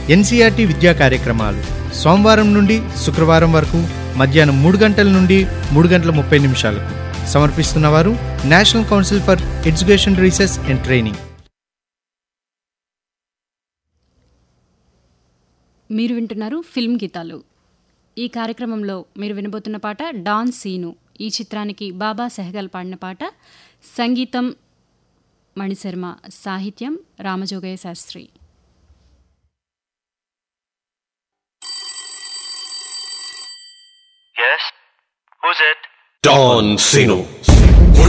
NCERT విద్యా కార్యక్రమాలు సోమవారం నుండి శుక్రవారం వరకు మధ్యాహ్నం మూడు గంటల నుండి మూడు గంటల ముప్పై నిమిషాలకు సమర్పిస్తున్నవారు National Council for Education Research and Training మీరు వింటున్నారు ఫిల్మ్ గీతాలు ఈ కార్యక్రమంలో మీరు వినబోతున్న పాట డాన్ సీను ఈ చిత్రానికి బాబా సెహగల్ పాడిన పాట సంగీతం మణిశర్మ సాహిత్యం Ramajogayya Sastry Yes? Who's it? Don Sino.